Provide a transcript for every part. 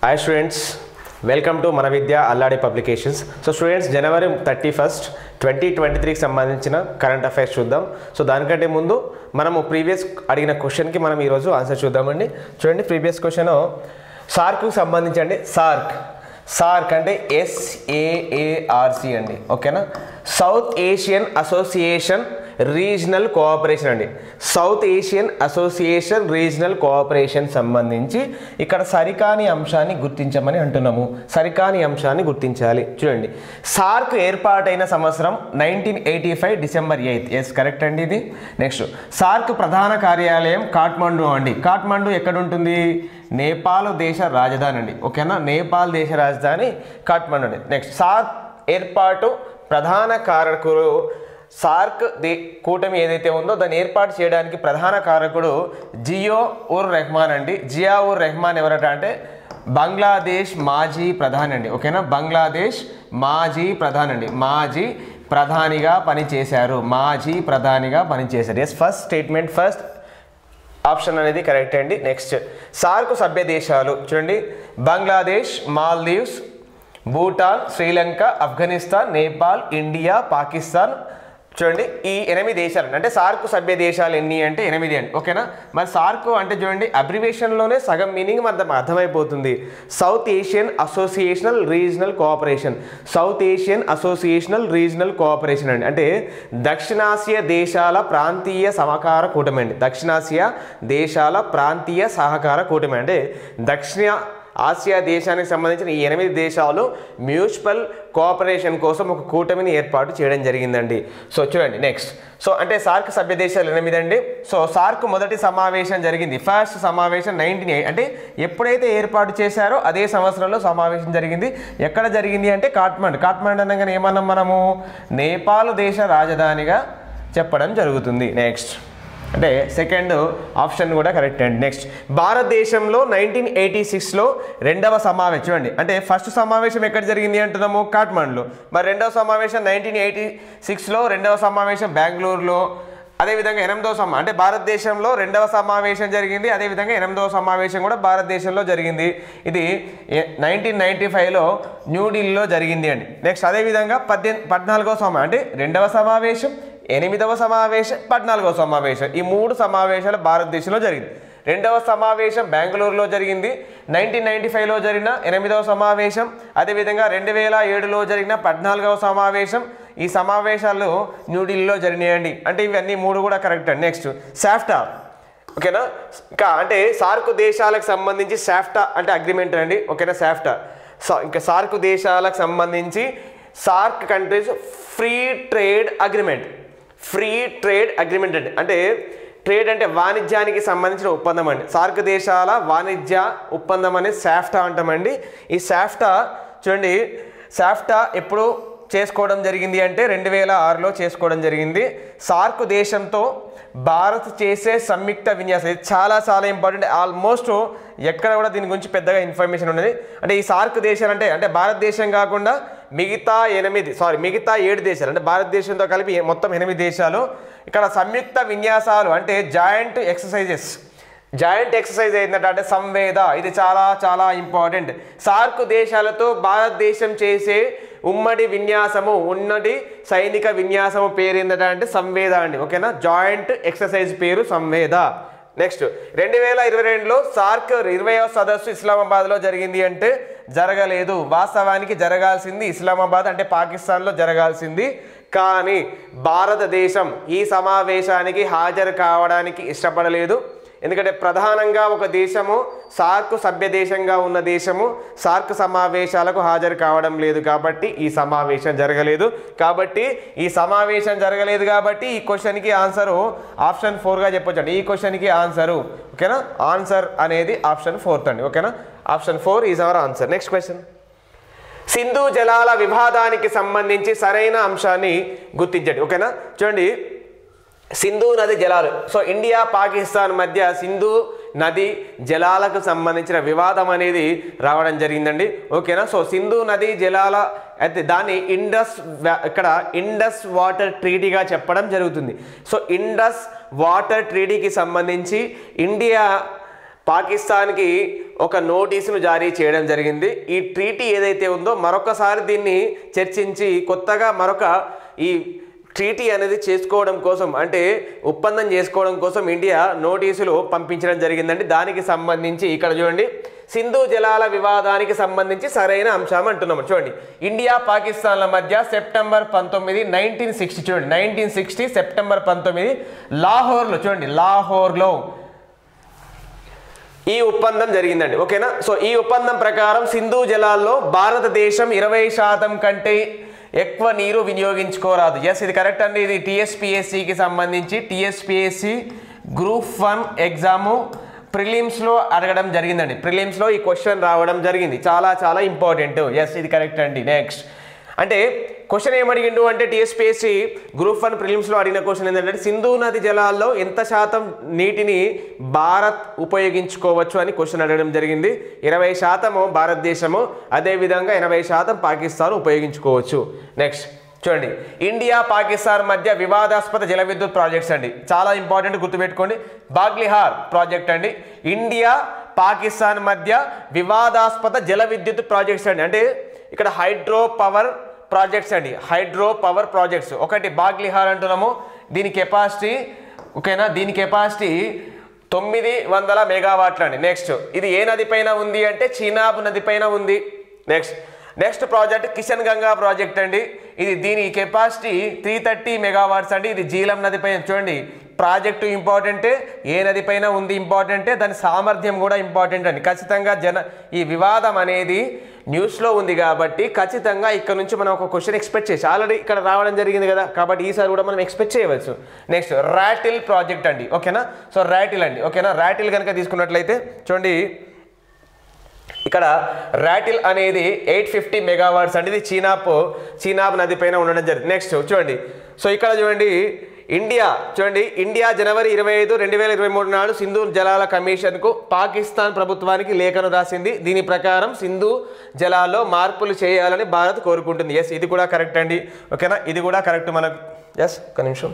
hi students welcome to మన Vidya Alladi publications so students January thirty first twenty twenty త్రీకి సంబంధించిన current affairs చూద్దాం so దానికంటే ముందు మనము ప్రీవియస్ అడిగిన క్వశ్చన్కి మనం ఈరోజు ఆన్సర్ చూద్దామండి చూడండి ప్రీవియస్ క్వశ్చన్ సార్క్కు సంబంధించండి సార్క్ సార్క్ అంటే ఎస్ఏఏఆర్సి అండి ఓకేనా South Asian Association Regional cooperation అండి South Asian Association Regional Cooperation సంబంధించి ఇక్కడ సరికాని అంశాన్ని గుర్తించమని అంటున్నాము సరికాని అంశాన్ని గుర్తించాలి చూడండి సార్క్ ఏర్పాటైన సంవత్సరం nineteen eighty five December eighth yes correct అండి ఇది నెక్స్ట్ సార్క్ ప్రధాన కార్యాలయం కాఠ్మండు అండి కాఠ్మండు ఎక్కడ ఉంటుంది నేపాల్ దేశ రాజధాని అండి ఓకేనా నేపాల్ దేశ రాజధాని కాఠ్మండు అండి నెక్స్ట్ సార్క్ ఏర్పాటు ప్రధాన కారకులు సార్క్ దే కూటమి ఏదైతే ఉందో దాన్ని ఏర్పాటు చేయడానికి ప్రధాన కారకుడు జియో ఉర్ రెహమాన్ అండి జియా ఉర్ రెహమాన్ ఎవరట అంటే బంగ్లాదేశ్ మాజీ ప్రధాని అండి ఓకేనా బంగ్లాదేశ్ మాజీ ప్రధాని అండి మాజీ ప్రధానిగా పనిచేశారు మాజీ ప్రధానిగా పనిచేశారు yes first statement first option అనేది కరెక్ట్ అండి నెక్స్ట్ సార్క్ సభ్య దేశాలు చూడండి బంగ్లాదేశ్ మాల్దీవ్స్ భూటాన్ శ్రీలంక ఆఫ్ఘనిస్తాన్ నేపాల్ ఇండియా పాకిస్తాన్ చూడండి ఈ ఎనిమిది దేశాలు అంటే సార్క్ సభ్య దేశాలు ఎన్ని అంటే ఎనిమిది అండి ఓకేనా మరి సార్క్ అంటే చూడండి అబ్రివేషన్లోనే సగం మీనింగ్ మనకు అర్థమైపోతుంది South Asian associational regional cooperation South Asian associational regional cooperation అండి అంటే దక్షిణాసియా దేశాల ప్రాంతీయ సహకార కూటమి అండి దక్షిణాసియా దేశాల ప్రాంతీయ సహకార కూటమి అంటే దక్షిణ ఆసియా దేశానికి సంబంధించిన ఈ ఎనిమిది దేశాలు మ్యూచువల్ కోఆపరేషన్ కోసం ఒక కూటమిని ఏర్పాటు చేయడం జరిగిందండి సో చూడండి నెక్స్ట్ సో అంటే సార్క్ సభ్య దేశాలు ఎనిమిది అండి సో సార్క్ మొదటి సమావేశం జరిగింది ఫస్ట్ సమావేశం నైన్టీన్ ఎయిట్ అంటే ఎప్పుడైతే ఏర్పాటు చేశారో అదే సంవత్సరంలో సమావేశం జరిగింది ఎక్కడ జరిగింది అంటే కాఠ్మండ్ కాఠ్మండ్ అనగానే ఏమన్నాం మనము నేపాల్ దేశ రాజధానిగా చెప్పడం జరుగుతుంది నెక్స్ట్ అంటే సెకండ్ ఆప్షన్ కూడా కరెక్ట్ అండి నెక్స్ట్ భారతదేశంలో నైన్టీన్ ఎయిటీ సిక్స్లో రెండవ సమావేశం చూడండి అంటే ఫస్ట్ సమావేశం ఎక్కడ జరిగింది అంటున్నాము కాఠ్మండ్లో మరి రెండవ సమావేశం నైన్టీన్ ఎయిటీ సిక్స్లో రెండవ సమావేశం బెంగళూరులో అదేవిధంగా ఎనిమిదవ సమా అంటే భారతదేశంలో రెండవ సమావేశం జరిగింది అదేవిధంగా ఎనిమిదవ సమావేశం కూడా భారతదేశంలో జరిగింది ఇది నైన్టీన్ నైంటీ ఫైవ్లో న్యూఢిల్లీలో జరిగింది అండి నెక్స్ట్ అదేవిధంగా పద్దెనిమిది పద్నాలుగవ సమావేశం అంటే రెండవ సమావేశం ఎనిమిదవ సమావేశం పద్నాలుగవ సమావేశం ఈ మూడు సమావేశాలు భారతదేశంలో జరిగింది రెండవ సమావేశం బెంగళూరులో జరిగింది నైన్టీన్ నైన్టీ ఫైవ్లో జరిగిన ఎనిమిదవ సమావేశం అదేవిధంగా రెండు వేల ఏడులో జరిగిన పద్నాలుగవ సమావేశం ఈ సమావేశాలు న్యూఢిల్లీలో జరిగినాయండి అంటే ఇవన్నీ మూడు కూడా కరెక్ట్ అండి నెక్స్ట్ సాఫ్టా ఓకేనా ఇంకా అంటే సార్క్ దేశాలకు సంబంధించి సాఫ్టా అంటే అగ్రిమెంట్ అండి ఓకేనా సాఫ్టా సో ఇంకా సార్క్ దేశాలకు సంబంధించి SAARC countries free trade agreement free trade agreement అండి అంటే ట్రేడ్ అంటే వాణిజ్యానికి సంబంధించిన ఒప్పందం అండి సార్క్ దేశాల వాణిజ్య ఒప్పందం అనేది సాఫ్టా అంటామండి ఈ సాఫ్టా చూడండి సాఫ్టా ఎప్పుడు చేసుకోవడం జరిగింది అంటే రెండు వేల ఆరులో చేసుకోవడం జరిగింది సార్క్ దేశంతో భారత్ చేసే సంయుక్త విన్యాసం ఇది చాలా చాలా ఇంపార్టెంట్ ఆల్మోస్ట్ ఎక్కడ కూడా దీని గురించి పెద్దగా ఇన్ఫర్మేషన్ ఉన్నది అంటే ఈ సార్క్ దేశాలు అంటే అంటే భారతదేశం కాకుండా మిగతా ఎనిమిది సారీ మిగతా ఏడు దేశాలు అంటే భారతదేశంతో కలిపి మొత్తం ఎనిమిది దేశాలు ఇక్కడ సంయుక్త విన్యాసాలు అంటే జాయింట్ ఎక్సర్సైజెస్ జాయింట్ ఎక్సర్సైజ్ ఏంటంటే అంటే సంవేద ఇది చాలా చాలా ఇంపార్టెంట్ సార్క్ దేశాలతో భారతదేశం చేసే ఉమ్మడి విన్యాసము ఉన్నటి సైనిక విన్యాసము పేరు ఏంటంటే అంటే సంవేద అండి ఓకేనా జాయింట్ ఎక్సర్సైజ్ పేరు సంవేద నెక్స్ట్ రెండు వేల ఇరవై రెండులో సార్క్ ఇరవయో సదస్సు ఇస్లామాబాద్లో జరిగింది అంటే జరగలేదు వాస్తవానికి జరగాల్సింది ఇస్లామాబాద్ అంటే పాకిస్తాన్లో జరగాల్సింది కానీ భారతదేశం ఈ సమావేశానికి హాజరు కావడానికి ఇష్టపడలేదు ఎందుకంటే ప్రధానంగా ఒక దేశము సార్క్ సభ్య దేశంగా ఉన్న దేశము సార్క్ సమావేశాలకు హాజరు కావడం లేదు కాబట్టి ఈ సమావేశం జరగలేదు కాబట్టి ఈ సమావేశం జరగలేదు కాబట్టి ఈ క్వశ్చన్కి ఆన్సరు ఆప్షన్ ఫోర్గా చెప్పొచ్చండి ఈ క్వశ్చన్కి ఆన్సరు ఓకేనా ఆన్సర్ అనేది ఆప్షన్ ఫోర్త్ అండి ఓకేనా option four is our answer next question Sindhu జలాల వివాదానికి సంబంధించి సరైన అంశాన్ని గుర్తించండి ఓకేనా చూడండి సింధు నది జలాలు సో ఇండియా పాకిస్తాన్ మధ్య సింధు నది జలాలకు సంబంధించిన వివాదం అనేది రావడం జరిగిందండి ఓకేనా సో సింధు నది జలాల అయితే దాన్ని ఇండస్ వ్యా- ఇక్కడ ఇండస్ వాటర్ ట్రీటీగా చెప్పడం జరుగుతుంది సో ఇండస్ వాటర్ ట్రీటీకి సంబంధించి ఇండియా పాకిస్తాన్కి ఒక నోటీసును జారీ చేయడం జరిగింది ఈ ట్రీటీ ఏదైతే ఉందో మరొకసారి దీన్ని చర్చించి కొత్తగా మరొక ఈ ట్రీటీ అనేది చేసుకోవడం కోసం అంటే ఒప్పందం చేసుకోవడం కోసం ఇండియా నోటీసులు పంపించడం జరిగిందండి దానికి సంబంధించి ఇక్కడ చూడండి సింధు జలాల వివాదానికి సంబంధించి సరైన అంశం అంటున్నాము చూడండి ఇండియా పాకిస్తాన్ల మధ్య సెప్టెంబర్ పంతొమ్మిది నైన్టీన్ సిక్స్టీ చూడండి నైన్టీన్ సిక్స్టీ సెప్టెంబర్ పంతొమ్మిది లాహోర్లో చూడండి లాహోర్లో ఈ ఒప్పందం జరిగిందండి ఓకేనా సో ఈ ఒప్పందం ప్రకారం సింధు జలాల్లో భారతదేశం ఇరవై శాతం కంటే ఎక్కువ నీరు వినియోగించుకోరాదు ఎస్ ఇది కరెక్ట్ అండి ఇది టీఎస్పిఎస్సికి సంబంధించి టీఎస్పిఎస్సి గ్రూప్ వన్ ఎగ్జాము ప్రిలిమ్స్లో అడగడం జరిగిందండి ప్రిలిమ్స్లో ఈ క్వశ్చన్ రావడం జరిగింది చాలా చాలా ఇంపార్టెంట్ ఎస్ ఇది కరెక్ట్ అండి నెక్స్ట్ అంటే క్వశ్చన్ ఏమడిగిండు అంటే టీఎస్పీఎస్సీ గ్రూప్ వన్ ప్రిలిమ్స్లో అడిగిన క్వశ్చన్ ఏంటంటే సింధు నది జలాల్లో ఎంత శాతం నీటిని భారత్ ఉపయోగించుకోవచ్చు అని క్వశ్చన్ అడగడం జరిగింది ఇరవై శాతము భారతదేశము అదేవిధంగా ఎనభై శాతం పాకిస్తాన్ ఉపయోగించుకోవచ్చు నెక్స్ట్ చూడండి ఇండియా పాకిస్తాన్ మధ్య వివాదాస్పద జల విద్యుత్ ప్రాజెక్ట్స్ అండి చాలా ఇంపార్టెంట్ గుర్తుపెట్టుకోండి బాగ్లిహార్ ప్రాజెక్ట్ అండి ఇండియా పాకిస్తాన్ మధ్య వివాదాస్పద జల విద్యుత్ ప్రాజెక్ట్స్ అండి అంటే ఇక్కడ హైడ్రో పవర్ ప్రాజెక్ట్స్ అండి హైడ్రో పవర్ ప్రాజెక్ట్స్ ఒకటి బాగ్లిహార్ అంటున్నాము దీని కెపాసిటీ ఓకేనా దీని కెపాసిటీ తొమ్మిది వందల మెగావాట్లు అండి నెక్స్ట్ ఇది ఏ నది పైన ఉంది అంటే చీనాబ్ నది పైన ఉంది next next project Kishanganga project అండి ఇది దీని కెపాసిటీ త్రీ థర్టీ మెగావాట్స్ అండి ఇది జీలం నది పైన చూడండి ప్రాజెక్టు ఇంపార్టెంటే ఏ నది పైన ఉంది ఇంపార్టెంటే దాని సామర్థ్యం కూడా ఇంపార్టెంట్ అండి ఖచ్చితంగా జన ఈ వివాదం అనేది న్యూస్లో ఉంది కాబట్టి ఖచ్చితంగా ఇక్కడ నుంచి మనం ఒక క్వశ్చన్ ఎక్స్పెక్ట్ చేసి ఆల్రెడీ ఇక్కడ రావడం జరిగింది కదా కాబట్టి ఈసారి కూడా మనం ఎక్స్పెక్ట్ చేయవచ్చు నెక్స్ట్ ర్యాటిల్ ప్రాజెక్ట్ అండి ఓకేనా సో ర్యాటిల్ అండి ఓకేనా ర్యాటిల్ కనుక తీసుకున్నట్లయితే చూడండి ఇక్కడ ర్యాటిల్ అనేది ఎయిట్ ఫిఫ్టీ మెగావాట్స్ అంటే ఇది చీనాప్ చీనాబ్ నది పైన ఉండడం జరిగింది నెక్స్ట్ చూడండి సో ఇక్కడ చూడండి ఇండియా చూడండి ఇండియా జనవరి ఇరవై ఐదు రెండు వేల ఇరవై మూడు నాడు సింధు జలాల కమిషన్కు పాకిస్తాన్ ప్రభుత్వానికి లేఖను రాసింది దీని ప్రకారం సింధు జలాల్లో మార్పులు చేయాలని భారత్ కోరుకుంటుంది ఎస్ ఇది కూడా కరెక్ట్ అండి ఓకేనా ఇది కూడా కరెక్ట్ మనకు ఎస్ ఒక నిమిషం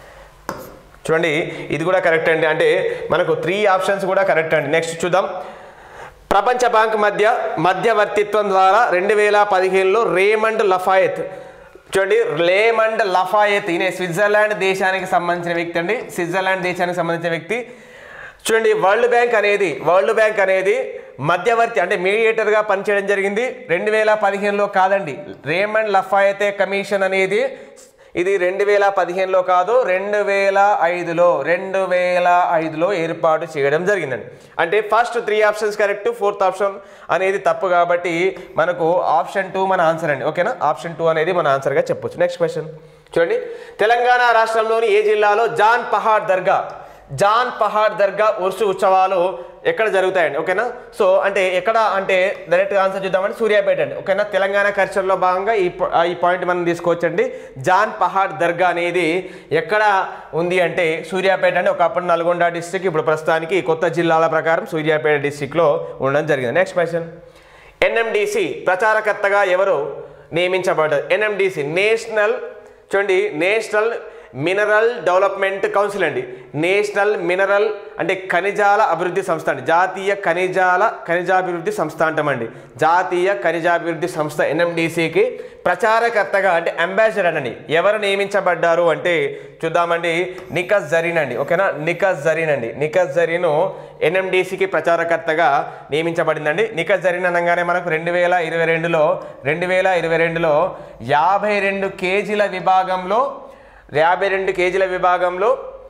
చూడండి ఇది కూడా కరెక్ట్ అండి అంటే మనకు త్రీ ఆప్షన్స్ కూడా కరెక్ట్ అండి నెక్స్ట్ చూద్దాం ప్రపంచ బ్యాంక్ మధ్య మధ్యవర్తిత్వం ద్వారా రెండు వేల పదిహేనులో రేమండ్ లఫాయత్ చూడండి లేమండ్ లఫాయత్ ఈయన స్విట్జర్లాండ్ దేశానికి సంబంధించిన వ్యక్తి అండి స్విట్జర్లాండ్ దేశానికి సంబంధించిన వ్యక్తి చూడండి వరల్డ్ బ్యాంక్ అనేది వరల్డ్ బ్యాంక్ అనేది మధ్యవర్తి అంటే మీడియేటర్గా పనిచేయడం జరిగింది రెండు వేల పదిహేనులో కాదండి రేమండ్ లఫాయతే కమిషన్ అనేది ఇది రెండు వేల పదిహేనులో కాదు రెండు వేల ఐదులో రెండు వేల ఐదులో ఏర్పాటు చేయడం జరిగిందండి అంటే first three options correct fourth option అనేది తప్పు కాబట్టి మనకు ఆప్షన్ టూ మన ఆన్సర్ అండి ఓకేనా ఆప్షన్ టూ అనేది మన ఆన్సర్గా చెప్పొచ్చు నెక్స్ట్ క్వశ్చన్ చూడండి తెలంగాణ రాష్ట్రంలోని ఏ జిల్లాలో జాన్ పహాడ్ దర్గా జాన్ పహాడ్ దర్గా ఉర్సు ఉత్సవాలు ఎక్కడ జరుగుతాయండి ఓకేనా సో అంటే ఎక్కడ అంటే డైరెక్ట్గా ఆన్సర్ చూద్దామంటే సూర్యాపేట అండి ఓకేనా తెలంగాణ కల్చర్లో భాగంగా ఈ ప- ఈ పాయింట్ మనం తీసుకోవచ్చండి జాన్ పహాడ్ దర్గా అనేది ఎక్కడ ఉంది అంటే సూర్యాపేట అంటే ఒకప్పుడు నల్గొండ డిస్టిక్ ఇప్పుడు ప్రస్తుతానికి కొత్త జిల్లాల ప్రకారం సూర్యాపేట డిస్టిక్లో ఉండడం జరిగింది నెక్స్ట్ క్వశ్చన్ ఎన్ఎండిసి ప్రచారకర్తగా ఎవరు నియమించబడ్డారు ఎన్ఎండిసి నేషనల్ చూడండి నేషనల్ మినరల్ డెవలప్మెంట్ కౌన్సిల్ అండి నేషనల్ మినరల్ అంటే ఖనిజాల అభివృద్ధి సంస్థ అండి జాతీయ ఖనిజాల ఖనిజాభివృద్ధి సంస్థ అంటామండి జాతీయ ఖనిజాభివృద్ధి సంస్థ ఎన్ఎండిసికి ప్రచారకర్తగా అంటే అంబాసిడర్ అండి ఎవరు నియమించబడ్డారు అంటే చూద్దామండి నికస్ జరీన్ అండి ఓకేనా నికస్ జరీన్ అండి నికస్ జరీను ఎన్ఎండిసికి ప్రచారకర్తగా నియమించబడిందండి నికస్ జరీన్ అనగానే మనకు రెండు వేల ఇరవై రెండులో రెండు వేల ఇరవై రెండులో యాభై రెండు కేజీల విభాగంలో యాభై రెండు కేజీల విభాగంలో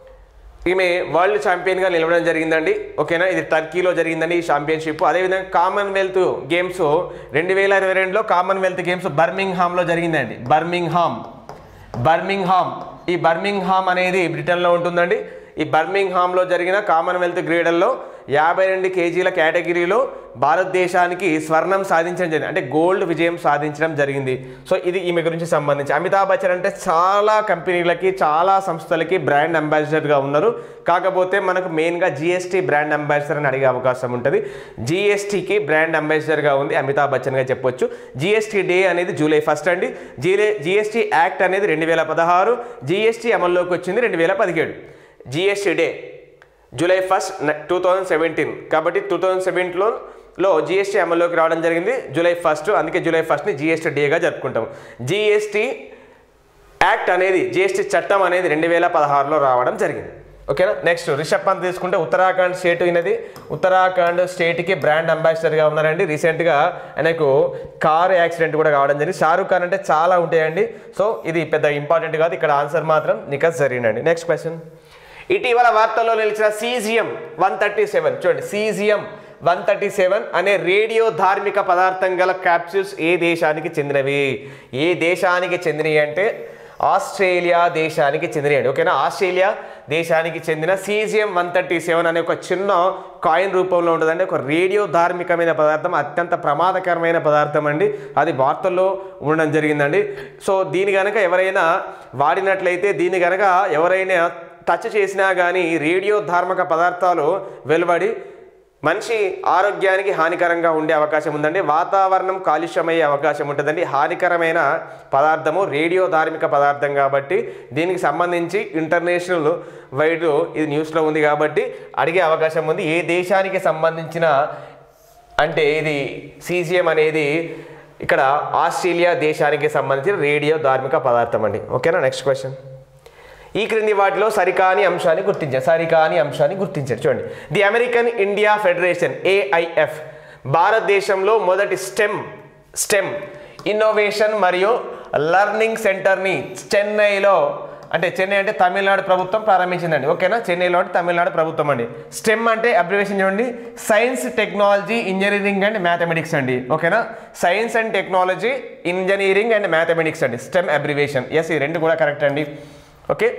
ఈమె వరల్డ్ ఛాంపియన్గా నిలవడం జరిగిందండి ఓకేనా ఇది టర్కీలో జరిగిందండి ఈ ఛాంపియన్షిప్ అదేవిధంగా కామన్వెల్త్ గేమ్స్ రెండు వేల ఇరవై రెండులో కామన్వెల్త్ గేమ్స్ బర్మింగ్హామ్లో జరిగిందండి బర్మింగ్హామ్ బర్మింగ్హామ్ ఈ బర్మింగ్హామ్ అనేది బ్రిటన్లో ఉంటుందండి ఈ బర్మింగ్హామ్లో జరిగిన కామన్వెల్త్ క్రీడల్లో యాభై రెండు కేజీల కేటగిరీలో భారతదేశానికి స్వర్ణం సాధించడం జరిగింది అంటే గోల్డ్ విజయం సాధించడం జరిగింది సో ఇది ఈమె గురించి సంబంధించి అమితాబ్ బచ్చన్ అంటే చాలా కంపెనీలకి చాలా సంస్థలకి బ్రాండ్ అంబాసిడర్గా ఉన్నారు కాకపోతే మనకు మెయిన్గా జిఎస్టీ బ్రాండ్ అంబాసిడర్ అని అడిగే అవకాశం ఉంటుంది జిఎస్టీకి బ్రాండ్ అంబాసిడర్గా ఉంది అమితాబ్ బచ్చన్గా చెప్పొచ్చు జిఎస్టీ డే అనేది జూలై ఫస్ట్ అండి జీలే జిఎస్టీ యాక్ట్ అనేది రెండు వేల పదహారు జిఎస్టీ అమల్లోకి వచ్చింది రెండు వేల పదిహేడు GST day July first two thousand seventeen కాబట్టి టూ థౌజండ్ సెవెంటీన్లో లో జిఎస్టీ అమల్లోకి రావడం జరిగింది జూలై ఫస్ట్ అందుకే జూలై ఫస్ట్ని జిఎస్టీ డేగా జరుపుకుంటాం జిఎస్టీ యాక్ట్ అనేది జిఎస్టీ చట్టం అనేది రెండు వేల పదహారులో రావడం జరిగింది ఓకేనా నెక్స్ట్ రిషబ్ పంత్ తీసుకుంటే ఉత్తరాఖండ్ స్టేట్ అయినది ఉత్తరాఖండ్ స్టేట్కి బ్రాండ్ అంబాసిడర్గా ఉన్నారండి రీసెంట్గా ఆయనకు కారు యాక్సిడెంట్ కూడా కావడం జరిగింది షారూఖ్ ఖాన్ అంటే చాలా ఉంటాయండి సో ఇది పెద్ద ఇంపార్టెంట్ కాదు ఇక్కడ ఆన్సర్ మాత్రం నికస్ జరిగిందండి నెక్స్ట్ క్వశ్చన్ ఇటీవల వార్తల్లో నిలిచిన సీజియం వన్ థర్టీ సెవెన్ చూడండి సీజియం వన్ థర్టీ సెవెన్ అనే రేడియో ధార్మిక పదార్థం గల క్యాప్సూల్స్ ఏ దేశానికి చెందినవి ఏ దేశానికి చెందినవి అంటే ఆస్ట్రేలియా దేశానికి చెందినవి ఓకేనా ఆస్ట్రేలియా దేశానికి చెందిన సీజియం వన్ థర్టీ సెవెన్ అనే ఒక చిన్న కాయిన్ రూపంలో ఉంటుందండి ఒక రేడియో ధార్మికమైన పదార్థం అత్యంత ప్రమాదకరమైన పదార్థం అండి అది వార్తల్లో ఉండడం జరిగిందండి సో దీని కనుక ఎవరైనా వాడినట్లయితే దీన్ని కనుక ఎవరైనా టచ్ చేసినా కానీ రేడియో ధార్మిక పదార్థాలు వెలువడి మనిషి ఆరోగ్యానికి హానికరంగా ఉండే అవకాశం ఉందండి వాతావరణం కాలుష్యమయ్యే అవకాశం ఉంటుందండి హానికరమైన పదార్థము రేడియో ధార్మిక పదార్థం కాబట్టి దీనికి సంబంధించి ఇంటర్నేషనల్ వైడ్ ఇది న్యూస్లో ఉంది కాబట్టి అడిగే అవకాశం ఉంది ఏ దేశానికి సంబంధించిన అంటే ఇది సీజియం అనేది ఇక్కడ ఆస్ట్రేలియా దేశానికి సంబంధించిన రేడియో ధార్మిక పదార్థం అండి ఓకేనా నెక్స్ట్ క్వశ్చన్ ఈ క్రింది వాటిలో సరికాని అంశాన్ని గుర్తించారు సరికాని అంశాన్ని గుర్తించారు చూడండి the American India federation AIF భారతదేశంలో మొదటి స్టెమ్ స్టెమ్ ఇన్నోవేషన్ మరియు లర్నింగ్ సెంటర్ని చెన్నైలో అంటే చెన్నై అంటే తమిళనాడు ప్రభుత్వం ప్రారంభించిందండి ఓకేనా చెన్నైలో అంటే తమిళనాడు ప్రభుత్వం అండి స్టెమ్ అంటే అబ్రివేషన్ చూడండి science technology engineering and mathematics అండి ఓకేనా science and technology engineering and mathematics అండి స్టెమ్ అబ్రివేషన్ ఎస్ ఈ రెండు కూడా కరెక్ట్ అండి ఓకే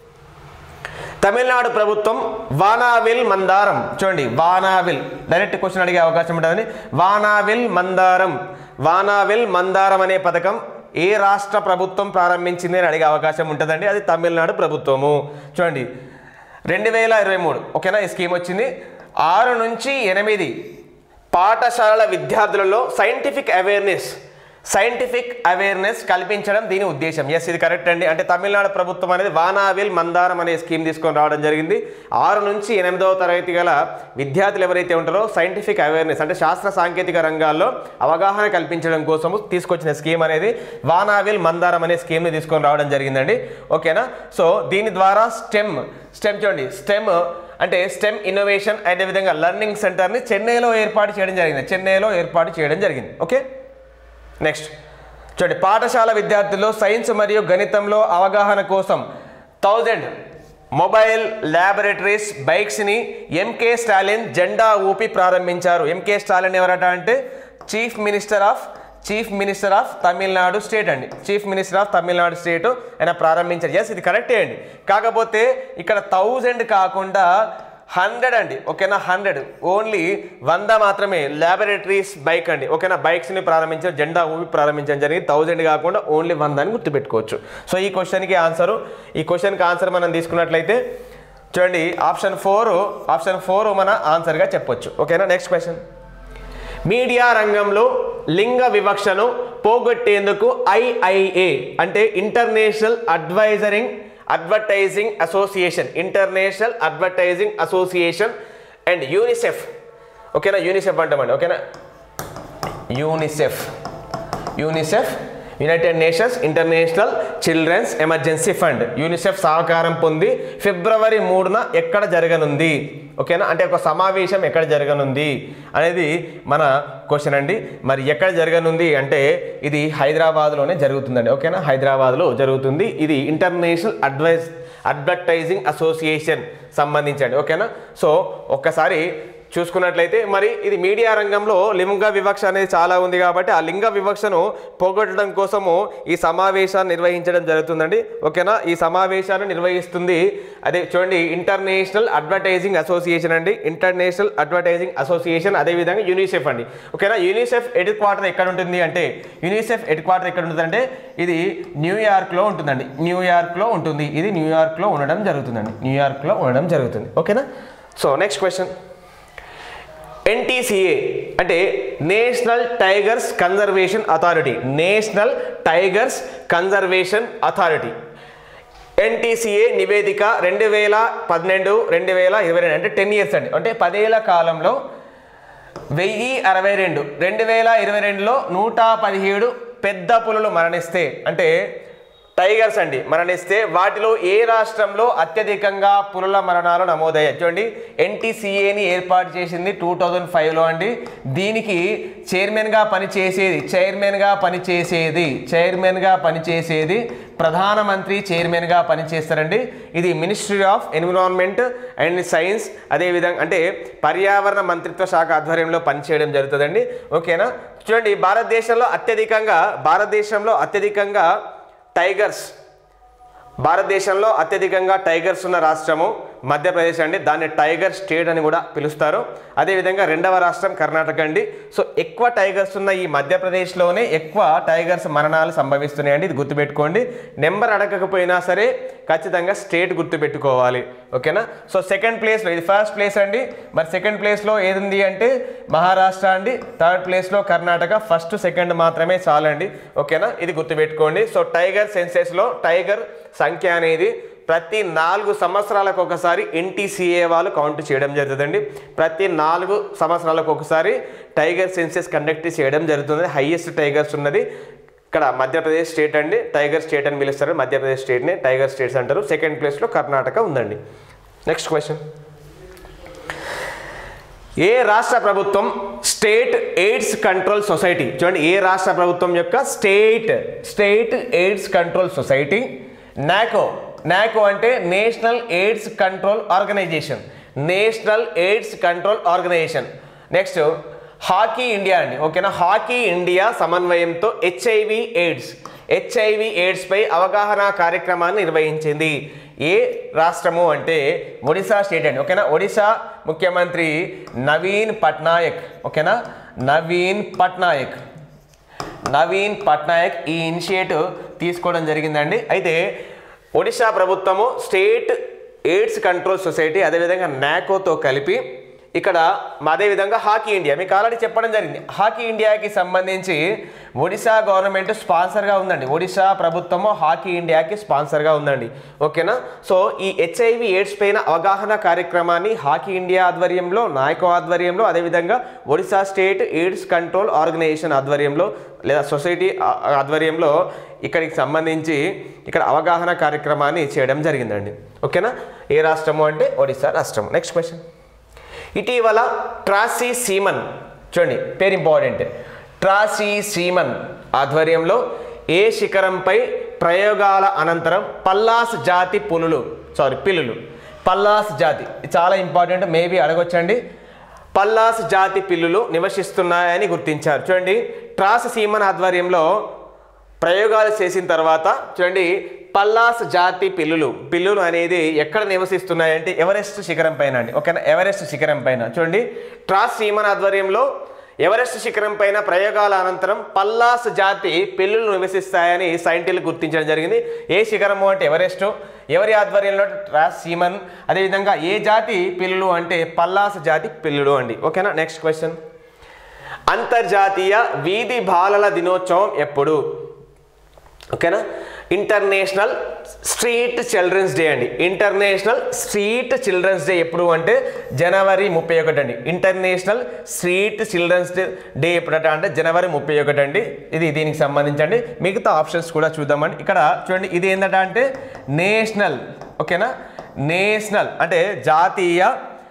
తమిళనాడు ప్రభుత్వం వానావిల్ మందారం చూడండి వానావిల్ డైరెక్ట్ క్వశ్చన్ అడిగే అవకాశం ఉంటుందని వానావిల్ మందారం వానావిల్ మందారం అనే పథకం ఏ రాష్ట్ర ప్రభుత్వం ప్రారంభించింది అని అడిగే అవకాశం ఉంటుందండి అది తమిళనాడు ప్రభుత్వము చూడండి రెండు వేల ఇరవై మూడు ఓకేనా ఈ స్కీమ్ వచ్చింది ఆరు నుంచి ఎనిమిది పాఠశాలల విద్యార్థులలో సైంటిఫిక్ అవేర్నెస్ సైంటిఫిక్ అవేర్నెస్ కల్పించడం దీని ఉద్దేశం ఎస్ ఇది కరెక్ట్ అండి అంటే తమిళనాడు ప్రభుత్వం అనేది వానావిల్ మందారం అనే స్కీమ్ తీసుకొని రావడం జరిగింది ఆరు నుంచి ఎనిమిదవ తరగతి గల విద్యార్థులు ఎవరైతే ఉంటారో సైంటిఫిక్ అవేర్నెస్ అంటే శాస్త్ర సాంకేతిక రంగాల్లో అవగాహన కల్పించడం కోసము తీసుకొచ్చిన స్కీమ్ అనేది వానావిల్ మందారం అనే స్కీమ్ని తీసుకొని రావడం జరిగిందండి ఓకేనా సో దీని ద్వారా స్టెమ్ స్టెమ్ చూడండి స్టెమ్ అంటే స్టెమ్ ఇన్నోవేషన్ అదేవిధంగా లర్నింగ్ సెంటర్ని చెన్నైలో ఏర్పాటు చేయడం జరిగింది చెన్నైలో ఏర్పాటు చేయడం జరిగింది ఓకే నెక్స్ట్ చూడండి పాఠశాల విద్యార్థుల్లో సైన్స్ మరియు గణితంలో అవగాహన కోసం థౌజండ్ మొబైల్ ల్యాబొరేటరీస్ బైక్స్ని ఎంకే స్టాలిన్ జెండా ఊపి ప్రారంభించారు ఎంకే స్టాలిన్ ఎవరట అంటే chief minister of chief minister of Tamil Nadu state అండి chief minister of Tamil Nadu state ఆయన ప్రారంభించారు ఎస్ ఇది కరెక్టే అండి కాకపోతే ఇక్కడ థౌజండ్ కాకుండా హండ్రెడ్ అండి ఓకేనా హండ్రెడ్ ఓన్లీ వంద మాత్రమే ల్యాబొరేటరీస్ బైక్ అండి ఓకేనా బైక్స్ని ప్రారంభించారు జెండా ఊపి ప్రారంభించడం జరిగింది థౌజండ్ కాకుండా ఓన్లీ వంద అని గుర్తుపెట్టుకోవచ్చు సో ఈ క్వశ్చన్కి ఆన్సరు ఈ క్వశ్చన్కి ఆన్సర్ మనం తీసుకున్నట్లయితే చూడండి ఆప్షన్ ఫోర్ ఆప్షన్ ఫోర్ మన ఆన్సర్గా చెప్పొచ్చు ఓకేనా నెక్స్ట్ క్వశ్చన్ మీడియా రంగంలో లింగ వివక్షను పోగొట్టేందుకు ఐఐఏ అంటే international advising advertising association international advertising association and UNICEF ఓకేనా యూనిసెఫ్ అంటామండి ఓకేనా UNICEF UNICEF united nations international children's emergency fund UNICEF సహకారం పొంది ఫిబ్రవరి మూడున ఎక్కడ జరగనుంది ఓకేనా అంటే ఒక సమావేశం ఎక్కడ జరగనుంది అనేది మన క్వశ్చన్ అండి మరి ఎక్కడ జరగనుంది అంటే ఇది హైదరాబాద్లోనే జరుగుతుందండి ఓకేనా హైదరాబాద్లో జరుగుతుంది ఇది ఇంటర్నేషనల్ అడ్వైజ్ అడ్వర్టైజింగ్ అసోసియేషన్ సంబంధించండి ఓకేనా సో ఒక్కసారి చూసుకున్నట్లయితే మరి ఇది మీడియా రంగంలో లింగ వివక్ష అనేది చాలా ఉంది కాబట్టి ఆ లింగ వివక్షను పోగొట్టడం కోసము ఈ సమావేశాన్ని నిర్వహించడం జరుగుతుందండి ఓకేనా ఈ సమావేశాన్ని నిర్వహిస్తుంది అదే చూడండి ఇంటర్నేషనల్ అడ్వర్టైజింగ్ అసోసియేషన్ అండి ఇంటర్నేషనల్ అడ్వర్టైజింగ్ అసోసియేషన్ అదేవిధంగా యూనిసెఫ్ అండి ఓకేనా యూనిసెఫ్ హెడ్ క్వార్టర్ ఎక్కడ ఉంటుంది అంటే యూనిసెఫ్ హెడ్ క్వార్టర్ ఎక్కడ ఉంటుందంటే ఇది న్యూయార్క్లో ఉంటుందండి న్యూయార్క్లో ఉంటుంది ఇది న్యూయార్క్లో ఉండడం జరుగుతుందండి న్యూయార్క్లో ఉండడం జరుగుతుంది ఓకేనా సో నెక్స్ట్ క్వశ్చన్ ఎన్టీసీఏ అంటే national tigers conservation authority national tigers conservation authority NTCA నివేదిక రెండు వేల పన్నెండు రెండు వేల ఇరవై రెండు అంటే టెన్ ఇయర్స్ అండి అంటే పదేళ్ల కాలంలో వెయ్యి అరవై రెండు రెండు వేల ఇరవై రెండులో నూట పదిహేడు పెద్ద పులులు మరణిస్తే అంటే టైగర్స్ అండి మరణిస్తే వాటిలో ఏ రాష్ట్రంలో అత్యధికంగా పులుల మరణాలు నమోదయ్యాయి చూడండి ఎన్టీసీఏని ఏర్పాటు చేసింది టూ థౌజండ్ ఫైవ్లో అండి దీనికి చైర్మన్గా పనిచేసేది చైర్మన్గా పనిచేసేది చైర్మన్గా పనిచేసేది ప్రధానమంత్రి చైర్మన్గా పనిచేస్తారండి ఇది ministry of environment and science అదేవిధంగా అంటే పర్యావరణ మంత్రిత్వ శాఖ ఆధ్వర్యంలో పనిచేయడం జరుగుతుందండి ఓకేనా చూడండి భారతదేశంలో అత్యధికంగా భారతదేశంలో అత్యధికంగా టైగర్స్ భారతదేశంలో అత్యధికంగా టైగర్స్ ఉన్న రాష్ట్రము మధ్యప్రదేశ్ అండి దాన్ని టైగర్ స్టేట్ అని కూడా పిలుస్తారు అదేవిధంగా రెండవ రాష్ట్రం కర్ణాటక అండి సో ఎక్కువ టైగర్స్ ఉన్న ఈ మధ్యప్రదేశ్లోనే ఎక్కువ టైగర్స్ మరణాలు సంభవిస్తున్నాయండి ఇది గుర్తుపెట్టుకోండి నెంబర్ అడగకపోయినా సరే ఖచ్చితంగా స్టేట్ గుర్తుపెట్టుకోవాలి ఓకేనా సో సెకండ్ ప్లేస్లో ఇది ఫస్ట్ ప్లేస్ అండి మరి సెకండ్ ప్లేస్లో ఏది ఉంది అంటే మహారాష్ట్ర అండి థర్డ్ ప్లేస్లో కర్ణాటక ఫస్ట్ సెకండ్ మాత్రమే చాలండి ఓకేనా ఇది గుర్తుపెట్టుకోండి సో టైగర్ సెన్సెస్లో టైగర్ సంఖ్య అనేది ప్రతి నాలుగు సంవత్సరాలకు ఒకసారి ఎన్టీసీఏ వాళ్ళు కౌంట్ చేయడం జరుగుతుందండి ప్రతి నాలుగు సంవత్సరాలకు ఒకసారి టైగర్ సెన్సెస్ కండక్ట్ చేయడం జరుగుతుంది హైయెస్ట్ టైగర్స్ ఉన్నది ఇక్కడ మధ్యప్రదేశ్ స్టేట్ అండి టైగర్ స్టేట్ అని పిలుస్తారు మధ్యప్రదేశ్ స్టేట్ని టైగర్ స్టేట్స్ అంటారు సెకండ్ ప్లేస్లో కర్ణాటక ఉందండి నెక్స్ట్ క్వశ్చన్ ఏ రాష్ట్ర ప్రభుత్వం స్టేట్ ఎయిడ్స్ కంట్రోల్ సొసైటీ చూడండి ఏ రాష్ట్ర ప్రభుత్వం యొక్క state state AIDS control society NACO NACO అంటే national AIDS control organisation national AIDS control organisation next hockey India అండి ఓకేనా హాకీ ఇండియా సమన్వయంతో హెచ్ఐవి ఎయిడ్స్ హెచ్ఐవి ఎయిడ్స్పై అవగాహన కార్యక్రమాన్ని నిర్వహించింది ఏ రాష్ట్రము అంటే ఒడిశా స్టేట్ అండి ఓకేనా ఒడిశా ముఖ్యమంత్రి నవీన్ పట్నాయక్ ఓకేనా నవీన్ పట్నాయక్ నవీన్ పట్నాయక్ ఈ ఇనిషియేటివ్ తీసుకోవడం జరిగిందండి అయితే ఒడిశా ప్రభుత్వము స్టేట్ ఎయిడ్స్ కంట్రోల్ సొసైటీ అదేవిధంగా నాకోతో కలిపి ఇక్కడ అదేవిధంగా హాకీ ఇండియా మీకు ఆల్రెడీ చెప్పడం జరిగింది హాకీ ఇండియాకి సంబంధించి ఒడిశా గవర్నమెంట్ స్పాన్సర్గా ఉందండి ఒడిశా ప్రభుత్వము హాకీ ఇండియాకి స్పాన్సర్గా ఉందండి ఓకేనా సో ఈ హెచ్ఐవి ఎయిడ్స్ పైన అవగాహన కార్యక్రమాన్ని హాకీ ఇండియా ఆధ్వర్యంలో నాయకో ఆధ్వర్యంలో అదేవిధంగా Odisha state AIDS control organisation ఆధ్వర్యంలో లేదా సొసైటీ ఆ- ఆధ్వర్యంలో ఇక్కడికి సంబంధించి ఇక్కడ అవగాహన కార్యక్రమాన్ని చేయడం జరిగిందండి ఓకేనా ఏ రాష్ట్రము అంటే ఒడిశా రాష్ట్రం నెక్స్ట్ క్వశ్చన్ ఇటీవల ట్రాసీ సీమన్ చూడండి పేరు ఇంపార్టెంట్ ట్రాసీ సీమన్ ఆధ్వర్యంలో ఏ శిఖరంపై ప్రయోగాల అనంతరం పల్లాస్ జాతి పులులు సారీ పిల్లులు పల్లాస్ జాతి ఇది చాలా ఇంపార్టెంట్ మేబీ అడగొచ్చండి పల్లాస్ జాతి పిల్లులు నివసిస్తున్నాయని గుర్తించారు చూడండి ట్రాస్ సీమన్ ఆధ్వర్యంలో ప్రయోగాలు చేసిన తర్వాత చూడండి పల్లాస్ జాతి పిల్లులు పిల్లులు అనేది ఎక్కడ నివసిస్తున్నాయంటే ఎవరెస్ట్ శిఖరం పైన అండి ఓకేనా ఎవరెస్ట్ శిఖరం పైన చూడండి ట్రాస్ సీమన్ ఆధ్వర్యంలో ఎవరెస్ట్ శిఖరం పైన ప్రయోగాల అనంతరం పల్లాస్ జాతి పిల్లులు నివసిస్తాయని సైంటిస్టులు గుర్తించడం జరిగింది ఏ శిఖరము అంటే ఎవరెస్ట్ ఎవరి ఆధ్వర్యంలో ట్రాస్ సీమన్ అదేవిధంగా ఏ జాతి పిల్లులు అంటే పల్లాస్ జాతి పిల్లులు అండి ఓకేనా నెక్స్ట్ క్వశ్చన్ అంతర్జాతీయ వీధి బాలల దినోత్సవం ఎప్పుడు ఓకేనా ఇంటర్నేషనల్ స్ట్రీట్ చిల్డ్రన్స్ డే అండి ఇంటర్నేషనల్ స్ట్రీట్ చిల్డ్రన్స్ డే ఎప్పుడు అంటే జనవరి ముప్పై ఒకటి అండి international street children's day day ఎప్పుడట అంటే జనవరి ముప్పై ఒకటి అండి ఇది దీనికి సంబంధించండి మిగతా ఆప్షన్స్ కూడా చూద్దామండి ఇక్కడ చూడండి ఇది ఏంటంటే అంటే నేషనల్ ఓకేనా నేషనల్ అంటే జాతీయ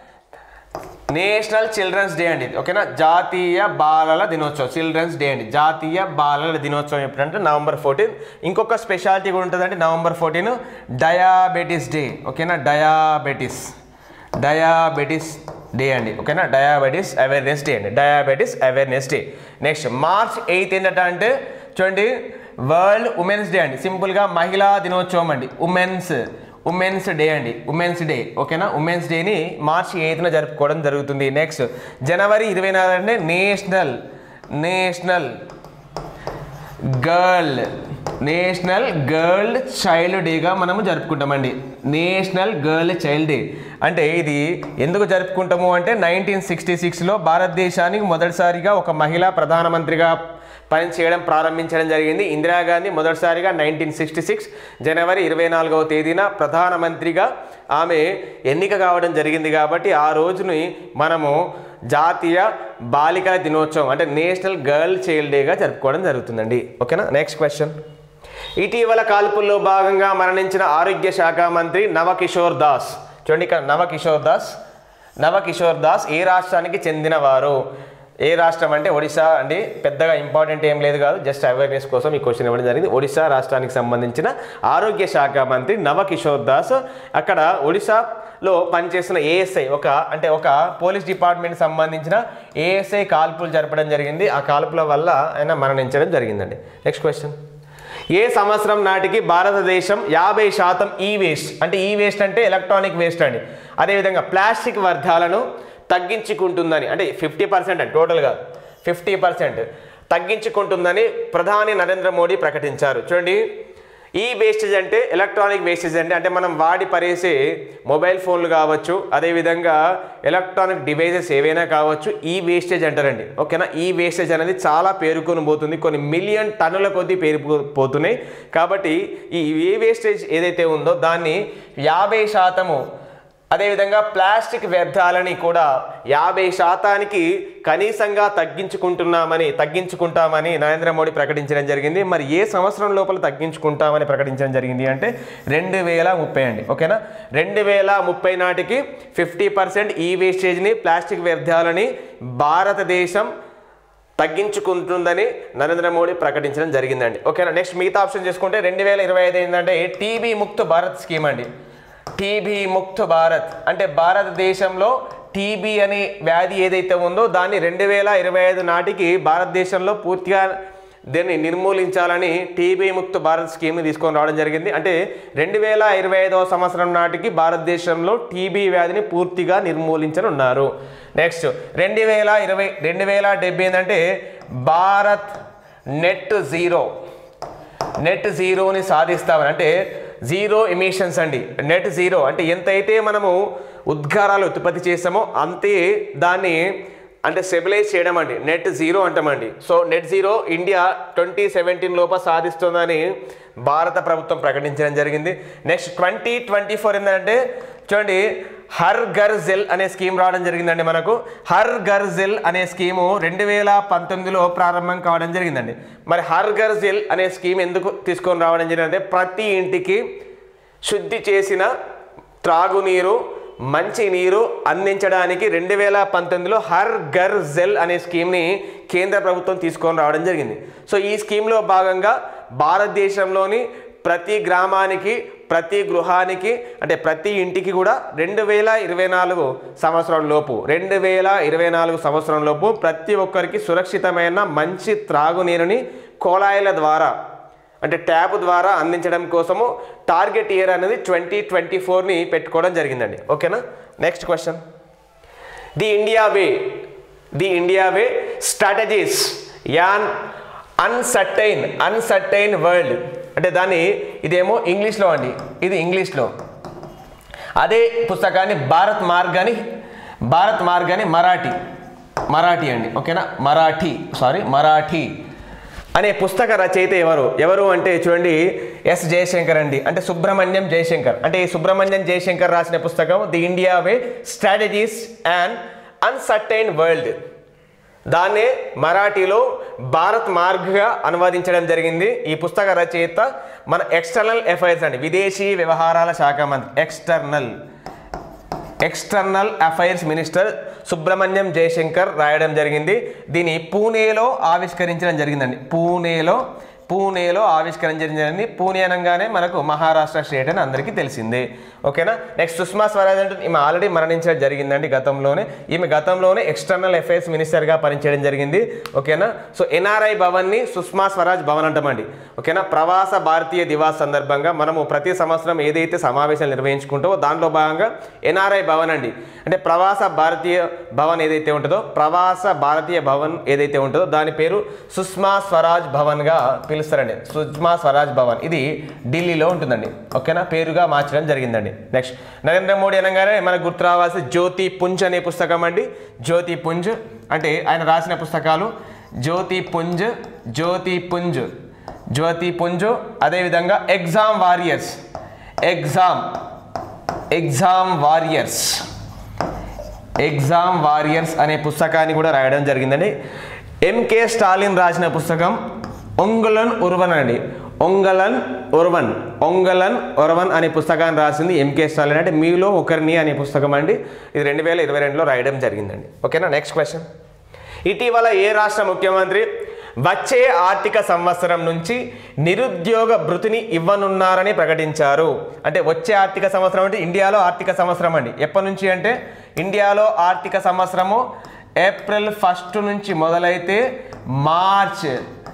నేషనల్ చిల్డ్రన్స్ డే అండి ఇది ఓకేనా జాతీయ బాలల దినోత్సవం చిల్డ్రన్స్ డే అండి జాతీయ బాలల దినోత్సవం ఎప్పుడంటే నవంబర్ ఫోర్టీన్ ఇంకొక స్పెషాలిటీ కూడా ఉంటుందండి నవంబర్ ఫోర్టీన్ డయాబెటిస్ డే ఓకేనా డయాబెటిస్ డయాబెటిస్ డే అండి ఓకేనా డయాబెటిస్ అవేర్నెస్ డే అండి diabetes awareness day next March eighth ఏంటంటే అంటే చూడండి వరల్డ్ ఉమెన్స్ డే అండి సింపుల్గా మహిళా దినోత్సవం అండి ఉమెన్స్ ఉమెన్స్ డే అండి ఉమెన్స్ డే ఓకేనా ఉమెన్స్ డేని మార్చి ఎయిత్న జరుపుకోవడం జరుగుతుంది నెక్స్ట్ జనవరి ఇరవై నాలుగు అంటే national national girl national girl child డేగా మనము జరుపుకుంటామండి నేషనల్ గర్ల్ చైల్డ్ డే అంటే ఇది ఎందుకు జరుపుకుంటాము అంటే నైన్టీన్ సిక్స్టీ సిక్స్లో భారతదేశానికి మొదటిసారిగా ఒక మహిళా ప్రధానమంత్రిగా పనిచేయడం ప్రారంభించడం జరిగింది ఇందిరాగాంధీ మొదటిసారిగా నైన్టీన్ సిక్స్టీ సిక్స్ జనవరి ఇరవై నాలుగవ తేదీన ప్రధానమంత్రిగా ఆమె ఎన్నిక కావడం జరిగింది కాబట్టి ఆ రోజుని మనము జాతీయ బాలికల దినోత్సవం అంటే నేషనల్ గర్ల్ చైల్డ్ డేగా జరుపుకోవడం జరుగుతుందండి ఓకేనా నెక్స్ట్ క్వశ్చన్ ఇటీవల కాల్పుల్లో భాగంగా మరణించిన ఆరోగ్య శాఖ మంత్రి నవకిషోర్ దాస్ చూడండి ఇక్కడ నవకిషోర్ దాస్ నవకిషోర్ దాస్ ఏ రాష్ట్రానికి చెందినవారు ఏ రాష్ట్రం అంటే ఒడిశా అండి పెద్దగా ఇంపార్టెంట్ ఏం లేదు కాదు జస్ట్ అవేర్నెస్ కోసం ఈ క్వశ్చన్ ఇవ్వడం జరిగింది ఒడిశా రాష్ట్రానికి సంబంధించిన ఆరోగ్య శాఖ మంత్రి నవకిషోర్ దాస్ అక్కడ ఒడిశాలో పనిచేసిన ఏఎస్ఐ ఒక అంటే ఒక పోలీస్ డిపార్ట్మెంట్ సంబంధించిన ఏఎస్ఐ కాల్పులు జరపడం జరిగింది ఆ కాల్పుల వల్ల ఆయన మరణించడం జరిగిందండి నెక్స్ట్ క్వశ్చన్ ఏ సంవత్సరం నాటికి భారతదేశం యాభై శాతం ఈ వేస్ట్ అంటే ఈ వేస్ట్ అంటే ఎలక్ట్రానిక్ వేస్ట్ అండి అదేవిధంగా ప్లాస్టిక్ వ్యర్థాలను తగ్గించుకుంటుందని అంటే ఫిఫ్టీ పర్సెంట్ అండి టోటల్గా ఫిఫ్టీ పర్సెంట్ తగ్గించుకుంటుందని ప్రధాని నరేంద్ర మోడీ ప్రకటించారు చూడండి ఈ వేస్టేజ్ అంటే ఎలక్ట్రానిక్ వేస్టేజ్ అంటే అంటే మనం వాడి పరేసే మొబైల్ ఫోన్లు కావచ్చు అదేవిధంగా ఎలక్ట్రానిక్ డివైజెస్ ఏవైనా కావచ్చు ఈ వేస్టేజ్ అంటారండి ఓకేనా ఈ వేస్టేజ్ అనేది చాలా పేరుకొని పోతుంది కొన్ని మిలియన్ టన్నుల కొద్దీ పేరుకు పోతున్నాయి కాబట్టి ఈ ఏ వేస్టేజ్ ఏదైతే ఉందో దాన్ని యాభై శాతము అదేవిధంగా ప్లాస్టిక్ వ్యర్థాలని కూడా యాభై శాతానికి కనీసంగా తగ్గించుకుంటున్నామని తగ్గించుకుంటామని నరేంద్ర మోడీ ప్రకటించడం జరిగింది మరి ఏ సంవత్సరం లోపల తగ్గించుకుంటామని ప్రకటించడం జరిగింది అంటే రెండు వేల ముప్పై అండి ఓకేనా రెండు వేల ముప్పై నాటికి ఫిఫ్టీ పర్సెంట్ ఈ వేస్టేజ్ని ప్లాస్టిక్ వ్యర్థాలని భారతదేశం తగ్గించుకుంటుందని నరేంద్ర మోడీ ప్రకటించడం జరిగిందండి ఓకేనా నెక్స్ట్ మిగతా ఆప్షన్ చేసుకుంటే రెండు వేల ఇరవై ఐదు ఏంటంటే టీబీ ముక్త్ భారత్ స్కీమ్ అండి టీబీ ముక్త్ భారత్ అంటే భారతదేశంలో టీబీ అనే వ్యాధి ఏదైతే ఉందో దాన్ని రెండు వేల ఇరవై ఐదు నాటికి భారతదేశంలో పూర్తిగా దీన్ని నిర్మూలించాలని టీబీ ముక్త్ భారత్ స్కీమ్ తీసుకొని రావడం జరిగింది అంటే రెండు వేల ఇరవై ఐదవ సంవత్సరం నాటికి భారతదేశంలో టీబీ వ్యాధిని పూర్తిగా నిర్మూలించనున్నారు నెక్స్ట్ రెండు వేల ఇరవై రెండు వేల డెబ్బై ఏంటంటే భారత్ నెట్ జీరో నెట్ జీరోని సాధిస్తామని అంటే జీరో ఎమిషన్స్ అండి నెట్ జీరో అంటే ఎంతైతే మనము ఉద్గారాలు ఉత్పత్తి చేస్తామో అంతే దాన్ని అంటే స్టెబిలైజ్ చేయడం అండి నెట్ జీరో అంటామండి so net zero India twenty seventeen లోపల సాధిస్తుందని భారత ప్రభుత్వం ప్రకటించడం జరిగింది నెక్స్ట్ ట్వంటీ ట్వంటీ ఫోర్ ఏంటంటే చూడండి హర్ గర్ జెల్ అనే స్కీమ్ రావడం జరిగిందండి మనకు హర్ గర్ జెల్ అనే స్కీము రెండు వేల పంతొమ్మిదిలో ప్రారంభం కావడం జరిగిందండి మరి హర్ గర్ జెల్ అనే స్కీమ్ ఎందుకు తీసుకొని రావడం జరిగిందంటే ప్రతి ఇంటికి శుద్ధి చేసిన త్రాగునీరు మంచి నీరు అందించడానికి రెండు వేల పంతొమ్మిదిలో హర్ గర్ జెల్ అనే స్కీమ్ని కేంద్ర ప్రభుత్వం తీసుకొని రావడం జరిగింది సో ఈ స్కీమ్లో భాగంగా భారతదేశంలోని ప్రతి గ్రామానికి ప్రతి గృహానికి అంటే ప్రతి ఇంటికి కూడా రెండు వేల ఇరవై నాలుగు సంవత్సరం లోపు రెండు వేల ఇరవై నాలుగు సంవత్సరం లోపు ప్రతి ఒక్కరికి సురక్షితమైన మంచి త్రాగునీరుని కోళాయిల ద్వారా అంటే ట్యాప్ ద్వారా అందించడం కోసము టార్గెట్ ఇయర్ అనేది ట్వంటీ ట్వంటీ ఫోర్ని పెట్టుకోవడం జరిగిందండి ఓకేనా next question the India way the India way strategies an uncertain uncertain world అంటే దాన్ని ఇదేమో ఇంగ్లీష్లో అండి ఇది ఇంగ్లీష్లో అదే పుస్తకాన్ని భారత్ మార్గాని భారత్ మార్గాని మరాఠీ మరాఠీ అండి ఓకేనా మరాఠీ సారీ మరాఠీ అనే పుస్తక రచయిత ఎవరు ఎవరు అంటే చూడండి ఎస్ జయశంకర్ అండి అంటే సుబ్రహ్మణ్యం జయశంకర్ అంటే ఈ సుబ్రహ్మణ్యం జయశంకర్ రాసిన పుస్తకం the India way strategies and uncertain world దాన్నే మరాఠీలో భారత్ మార్గ్గా అనువదించడం జరిగింది ఈ పుస్తక రచయిత మన ఎక్స్టర్నల్ అఫైర్స్ అండి విదేశీ వ్యవహారాల శాఖ మంత్రి external external affairs minister Subrahmanyam Jaishankar రాయడం జరిగింది దీన్ని పూణేలో ఆవిష్కరించడం జరిగిందండి పూణేలో పూణేలో ఆవిష్కరించడం జరిగింది పూణే అనగానే మనకు మహారాష్ట్ర స్టేట్ అని అందరికీ తెలిసిందే ఓకేనా నెక్స్ట్ సుష్మా స్వరాజ్ అంటే ఈమె ఆల్రెడీ మరణించడం జరిగిందండి గతంలోనే ఈమె గతంలోనే ఎక్స్టర్నల్ అఫైర్స్ మినిస్టర్గా పనిచేయడం జరిగింది ఓకేనా సో ఎన్ఆర్ఐ భవన్ని సుష్మా స్వరాజ్ భవన్ అంటామండి ఓకేనా ప్రవాస భారతీయ దివాస్ సందర్భంగా మనము ప్రతి సంవత్సరం ఏదైతే సమావేశాలు నిర్వహించుకుంటామో దాంట్లో భాగంగా ఎన్ఆర్ఐ భవన్ అండి అంటే ప్రవాస భారతీయ భవన్ ఏదైతే ఉంటుందో ప్రవాస భారతీయ భవన్ ఏదైతే ఉంటుందో దాని పేరు సుష్మా స్వరాజ్ భవన్గా పిలుస్తారండి సుష్మా స్వరాజ్ భవన్ ఇది ఢిల్లీలో ఉంటుందండి ఓకేనా పేరుగా మార్చడం జరిగిందండి నెక్స్ట్ నరేంద్ర మోడీ అనగానే మనకు గుర్తు రావాల్సి జ్యోతి పుంజ్ అనే పుస్తకం అండి జ్యోతి పుంజ్ అంటే ఆయన రాసిన పుస్తకాలు జ్యోతి పుంజ్ జ్యోతి పుంజ్ జ్యోతి పుంజ్ అదేవిధంగా exam warriors exam exam warriors exam warriors అనే పుస్తకాన్ని కూడా రాయడం జరిగిందండి ఎంకే స్టాలిన్ రాసిన పుస్తకం ఒంగులన్ ఉర్వన్ అండి ఒంగలన్ ఉర్వన్ ఒంగలన్ ఉర్వన్ అనే పుస్తకాన్ని రాసింది ఎంకే స్టాలిన్ అంటే మీలో ఒకరిని అనే పుస్తకం అండి ఇది రెండు వేల ఇరవై రెండులో రాయడం జరిగిందండి ఓకేనా నెక్స్ట్ క్వశ్చన్ ఇటీవల ఏ రాష్ట్ర ముఖ్యమంత్రి వచ్చే ఆర్థిక సంవత్సరం నుంచి నిరుద్యోగ భృతిని ఇవ్వనున్నారని ప్రకటించారు అంటే వచ్చే ఆర్థిక సంవత్సరం అంటే ఇండియాలో ఆర్థిక సంవత్సరం అండి ఎప్పటి నుంచి అంటే ఇండియాలో ఆర్థిక సంవత్సరము ఏప్రిల్ ఫస్ట్ నుంచి మొదలైతే మార్చ్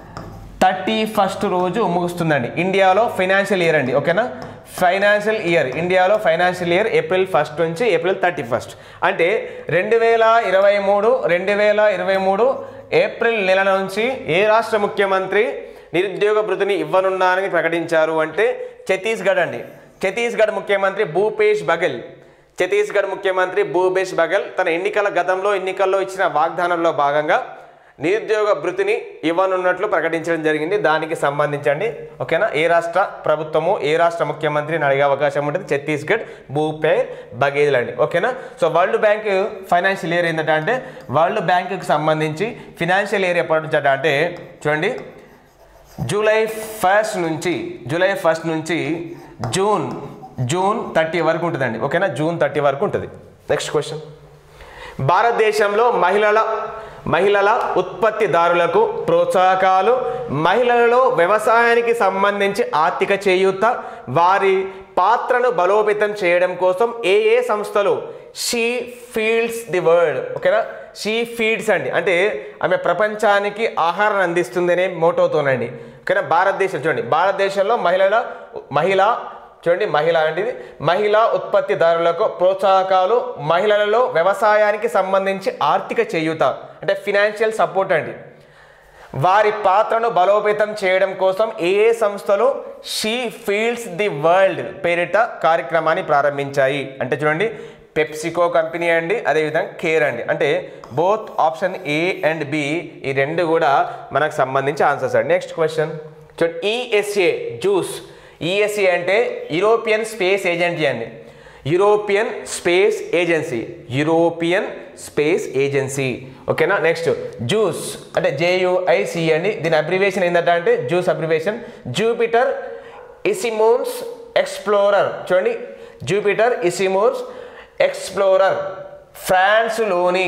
థర్టీ ఫస్ట్ రోజు ముగుస్తుందండి ఇండియాలో ఫైనాన్షియల్ ఇయర్ అండి ఓకేనా ఫైనాన్షియల్ ఇయర్ ఇండియాలో ఫైనాన్షియల్ ఇయర్ ఏప్రిల్ ఫస్ట్ నుంచి ఏప్రిల్ థర్టీ ఫస్ట్ అంటే రెండు వేల ఇరవై మూడు రెండు వేల ఇరవై మూడు ఏప్రిల్ నెల నుంచి ఏ రాష్ట్ర ముఖ్యమంత్రి నిరుద్యోగ భృతిని ఇవ్వనున్నారని ప్రకటించారు అంటే ఛత్తీస్గఢ్ అండి ఛత్తీస్గఢ్ ముఖ్యమంత్రి భూపేష్ బఘెల్ ఛత్తీస్గఢ్ ముఖ్యమంత్రి భూపేష్ బఘెల్ తన ఎన్నికల గతంలో ఎన్నికల్లో ఇచ్చిన వాగ్దానంలో భాగంగా నిరుద్యోగ భృతిని ఇవ్వనున్నట్లు ప్రకటించడం జరిగింది దానికి సంబంధించండి ఓకేనా ఏ రాష్ట్ర ప్రభుత్వము ఏ రాష్ట్ర ముఖ్యమంత్రిని అడిగే అవకాశం ఉంటుంది ఛత్తీస్గఢ్ భూపే బఘేల్ అండి ఓకేనా so world bank financial year ఏంటంటే అంటే వరల్డ్ బ్యాంకుకి సంబంధించి ఫినాన్షియల్ ఇయర్ ఎప్పటి నుంచి అంటే చూడండి జూలై ఫస్ట్ నుంచి జూలై ఫస్ట్ నుంచి జూన్ జూన్ థర్టీ వరకు ఉంటుందండి ఓకేనా జూన్ థర్టీ వరకు ఉంటుంది నెక్స్ట్ క్వశ్చన్ భారతదేశంలో మహిళల మహిళల ఉత్పత్తిదారులకు ప్రోత్సాహకాలు మహిళలలో వ్యవసాయానికి సంబంధించి ఆర్థిక చేయూత వారి పాత్రను బలోపేతం చేయడం కోసం ఏ ఏ సంస్థలు షీ ఫీల్డ్స్ ది వరల్డ్ ఓకేనా షీ ఫీడ్స్ అండి అంటే ఆమె ప్రపంచానికి ఆహారం అందిస్తుంది అనే మోటోతోనండి ఓకేనా భారతదేశం చూడండి భారతదేశంలో మహిళల మహిళ చూడండి మహిళ అంటే ఇది మహిళా ఉత్పత్తిదారులకు ప్రోత్సాహకాలు మహిళలలో వ్యవసాయానికి సంబంధించి ఆర్థిక చేయూత అంటే ఫినాన్షియల్ సపోర్ట్ అండి వారి పాత్రను బలోపేతం చేయడం కోసం ఏ ఏ సంస్థలు షీ ఫీల్డ్స్ ది వరల్డ్ పేరిట కార్యక్రమాన్ని ప్రారంభించాయి అంటే చూడండి పెప్సికో కంపెనీ అండి అదేవిధంగా కేర్ అండి అంటే both option A and B ఈ రెండు కూడా మనకు సంబంధించి ఆన్సర్స్ అండి నెక్స్ట్ క్వశ్చన్ చూడండి ఈఎస్ఏ జ్యూస్ ఈఎస్ఏ అంటే యూరోపియన్ స్పేస్ ఏజెన్సీ అండి European space agency European space agency ఓకేనా నెక్స్ట్ జూస్ అంటే జేయుఐసి అండి దీని అబ్రివేషన్ ఏంటంటే అంటే juice abbreviation Jupiter icy moons explorer చూడండి జూపిటర్ ఇసిమోన్స్ ఎక్స్ప్లోరర్ ఫ్రాన్స్లోని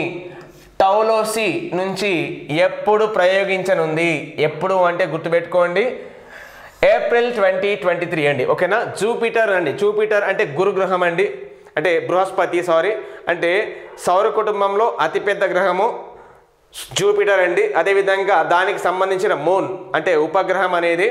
టౌలోసి నుంచి ఎప్పుడు ప్రయోగించనుంది ఎప్పుడు అంటే గుర్తుపెట్టుకోండి ఏప్రిల్ ట్వంటీ ట్వంటీ త్రీ అండి ఓకేనా జూపిటర్ అండి జూపిటర్ అంటే గురుగ్రహం అండి అంటే బృహస్పతి సారీ అంటే సౌర కుటుంబంలో అతిపెద్ద గ్రహము జూపిటర్ అండి అదేవిధంగా దానికి సంబంధించిన మూన్ అంటే ఉపగ్రహం అనేది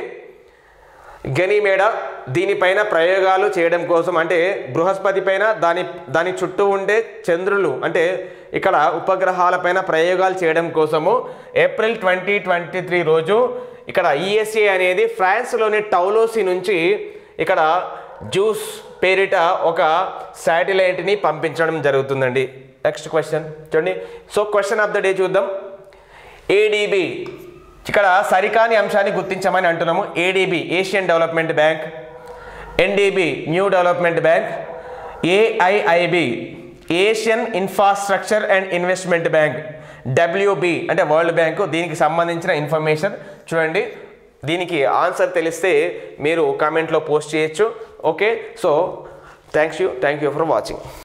గనిమేడ దీనిపైన ప్రయోగాలు చేయడం కోసం అంటే బృహస్పతి పైన దాని దాని చుట్టూ ఉండే చంద్రులు అంటే ఇక్కడ ఉపగ్రహాలపైన ప్రయోగాలు చేయడం కోసము ఏప్రిల్ ట్వంటీ ట్వంటీ త్రీ రోజు ఇక్కడ ఈఎస్ఏ అనేది ఫ్రాన్స్లోని టౌలోసి నుంచి ఇక్కడ జ్యూస్ పేరిట ఒక శాటిలైట్ని పంపించడం జరుగుతుందండి నెక్స్ట్ క్వశ్చన్ చూడండి so question of the day చూద్దాం ఏడిబి ఇక్కడ సరికాని అంశాన్ని గుర్తించమని అంటున్నాము ADB Asian development bank NDB new development bank AIIB Asian infrastructure and investment bank WB అంటే వరల్డ్ బ్యాంకు దీనికి సంబంధించిన ఇన్ఫర్మేషన్ చూడండి దీనికి ఆన్సర్ తెలిస్తే మీరు కామెంట్లో పోస్ట్ చేయొచ్చు okay so thanks you thank you for watching